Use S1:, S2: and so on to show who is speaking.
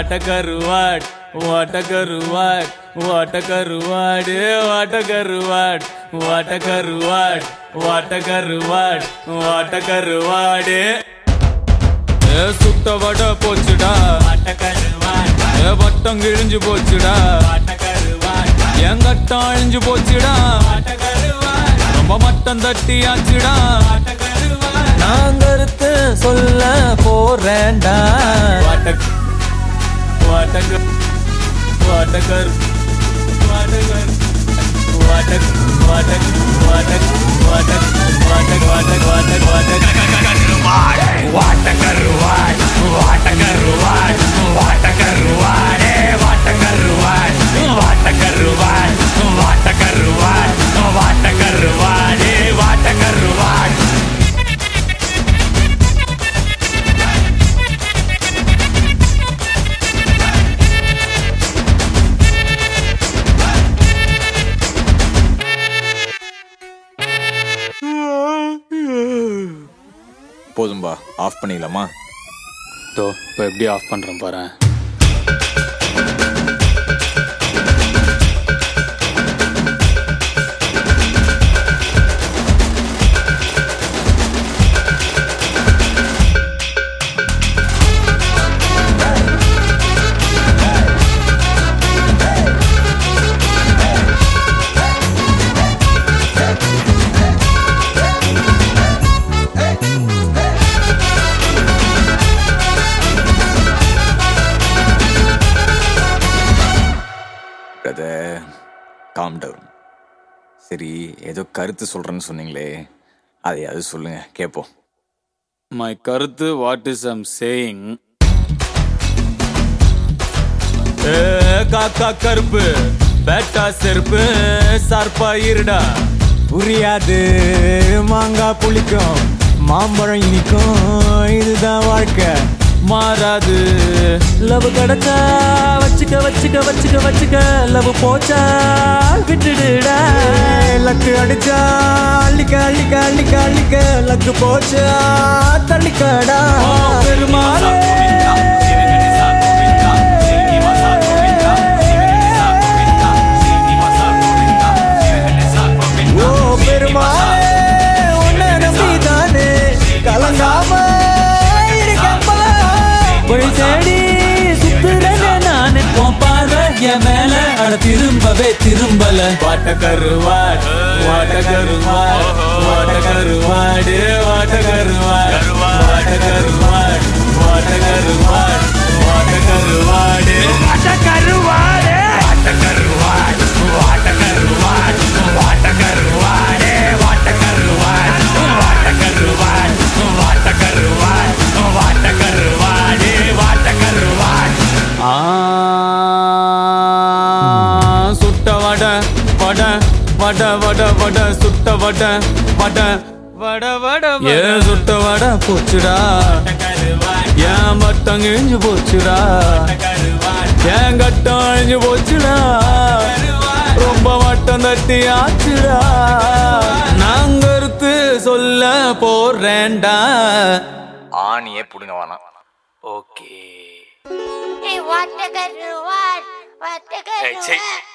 S1: வாட்ட கருவாட் வாட்ட கருவாட் வாட்ட கருவாடு வாட்ட கருவாட் வாட்ட கருவாட் வாட்ட கருவாட் வாட்ட கருவாடு ஏ சுட்ட வட போச்சுடா வாட்ட கருவாட் ஏ வட்டம் கிழிஞ்சு போச்சுடா வாட்ட கருவாட் என் கட்டம் அழிஞ்சு போச்சுடா வாட்ட கருவாட் ரொம்ப மட்டம் தட்டியாச்சுடா வாட்ட கருவாட்
S2: நான் கருத்து சொல்ல போறேன்டா
S1: வாட்டக் வாட்டக் வாட்டகர் வாட்டகர் வாட்டக் வாட்டக் வாட்டக் வாட்டக் வாட்டக் வாட்டக் வாட்டக் வாட்டக்
S3: போதும்பா ஆஃப் பண்ணிக்கலாமா
S1: தோ இப்போ எப்படி ஆஃப் பண்ணுறேன் பாரு
S3: பிரதர் காம் டவுன் சரி ஏதோ கருத்து சொல்கிறேன்னு சொன்னீங்களே அதையாவது சொல்லுங்க கேட்போம்
S1: மை கருத்து வாட் இஸ் ஐம் சேயிங் காக்கா கருப்பு பேட்டா செருப்பு சார்பா இருடா
S2: புரியாது மாங்காய் புளிக்கும் மாம்பழம் இனிக்கும் இதுதான் வாழ்க்கை
S1: மாறாது
S2: லவ் கிடைச்சா வச்சுக்க வச்சுக்க வச்சுக்க வச்சுக்க லவ் போச்சா விட்டுடுடா லக்கு அடிச்சா அள்ளிக்க அள்ளிக்க அள்ளிக்க அள்ளிக்க லக்கு போச்சா தள்ளிக்கடா பெருமாளே ஓ பெருமாளே உன்னை நம்பிதானே கலங்காம இருக்கப்பா
S1: வழி தேடி சுத்துறேனே நானு உன் பார்வை என் மேல அட திரும்பவே திரும்பல வாட்ட கருவாட் வாட்ட கருவாட் வாட்ட கருவாடு வாட்ட கருவாட் வாட்ட கருவாட் வாட்ட கருவாட் வாட்ட கருவாடு வாட்ட கருவாடு வாட்ட கருவாட் வாட்ட கருவாட் வாட்ட கருவாடு வாட்ட கருவாட் வாட்ட கருவாட் வாட்ட கருவாட் வாட்ட கருவாடு வாட்ட கருவாட் ஆ சுட்ட வட வட வட வட வட சுட்ட வட வட வட வட ஏ சுட்ட வட போச்சுடா ஏன் மட்டம் கிழிஞ்சு போச்சுடா ஏன் கட்டம் அழிஞ்சு போச்சுடா ரொம்ப மட்டம் தட்டி ஆச்சுடா நான் கருத்து சொல்ல போறேன்டா
S3: ஆணியே பிடுங்க வேணாம்
S1: okay
S4: Hey, what the good what? What the good
S3: Hey, check.
S4: what?